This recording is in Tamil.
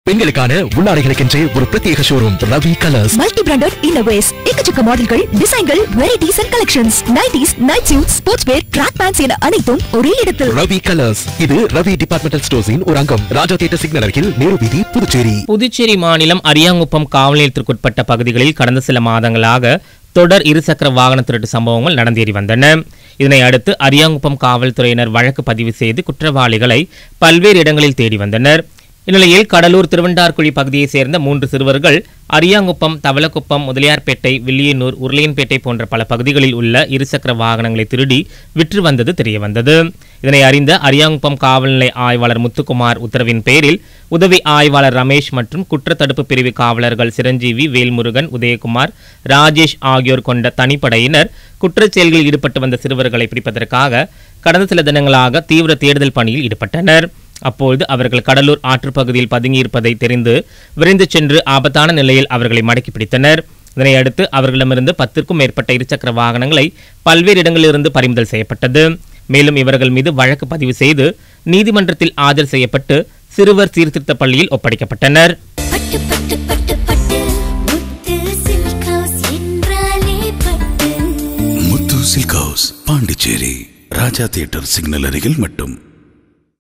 பெண்களுக்கான உள்ளாடைகளுக்கென்றே ஒரு பிரத்யேக showroom Ravi colours multi branded innerwears எக்கச்சக்க மாடல்கள் டிசைன்கள் varieties and collections nighties night suit sports wear track pants என அனைத்தும் ஒரே இடத்தில் ரவி கலர்ஸ் இது ரவி டிபார்ட்மெண்டல் ஸ்டோர்ஸின் ஒரு அங்கம் ராஜா தியேட்டர் சிக்னல் அருகில் நேரு வீதி புதுச்சேரி புதுச்சேரி மாநிலம் அரியாங்குப்பம் காவல் நிலையத்திற்குட்பட்ட பகுதிகளில் கடந்த சில மாதங்களாக தொடர் இருசக்கர வாகன திருட்டு சம்பவங்கள் நடந்தேறி வந்தன இதனை அடுத்து அரியாங்குப்பம் காவல்துறையினர் வழக்கு பதிவு செய்து குற்றவாளிகளை பல்வேறு இடங்களில் தேடி வந்தனர் இந்நிலையில் கடலூர் திருவண்டார்குழி பகுதியைச் சேர்ந்த மூன்று சிறுவர்கள் அரியாங்குப்பம் தவளக்குப்பம் முதலியார்பேட்டை வில்லியனூர் உருளையன்பேட்டை போன்ற பல பகுதிகளில் உள்ள இருசக்கர வாகனங்களை திருடி விற்று வந்தது தெரியவந்தது இதனை அறிந்த அரியாங்குப்பம் காவல் நிலைய ஆய்வாளர் முத்துக்குமார் உத்தரவின் பேரில் உதவி ஆய்வாளர் ரமேஷ் மற்றும் குற்றத்தடுப்பு பிரிவு காவலர்கள் சிரஞ்சீவி வேல்முருகன் உதயகுமார் ராஜேஷ் ஆகியோர் கொண்ட தனிப்படையினர் குற்றச் செயல்களில் ஈடுபட்டு வந்த சிறுவர்களை பிடிப்பதற்காக கடந்த சில தினங்களாக தீவிர தேடுதல் பணியில் ஈடுபட்டனர் அப்பொழுது அவர்கள் கடலூர் ஆற்றுப்பகுதியில் பதுங்கியிருப்பதை தெரிந்து விரைந்து சென்று ஆபத்தான நிலையில் அவர்களை மடக்கி பிடித்தனர் இதனை அடுத்து அவர்களிடமிருந்து பத்திற்கும் மேற்பட்ட இருசக்கர வாகனங்களை பல்வேறு இடங்களிலிருந்து பறிமுதல் செய்யப்பட்டது மேலும் இவர்கள் மீது வழக்கு பதிவு செய்து நீதிமன்றத்தில் ஆஜர் செய்யப்பட்டு சிறுவர் சீர்திருத்த பள்ளியில் ஒப்படைக்கப்பட்டனர் பட்டு பட்டு பட்டு பட்டு முத்து சில்க் ஹவுஸ் என்றாலே Pattu Muthu silk house Pondicherry Raja theatre signal அருகில் மட்டும்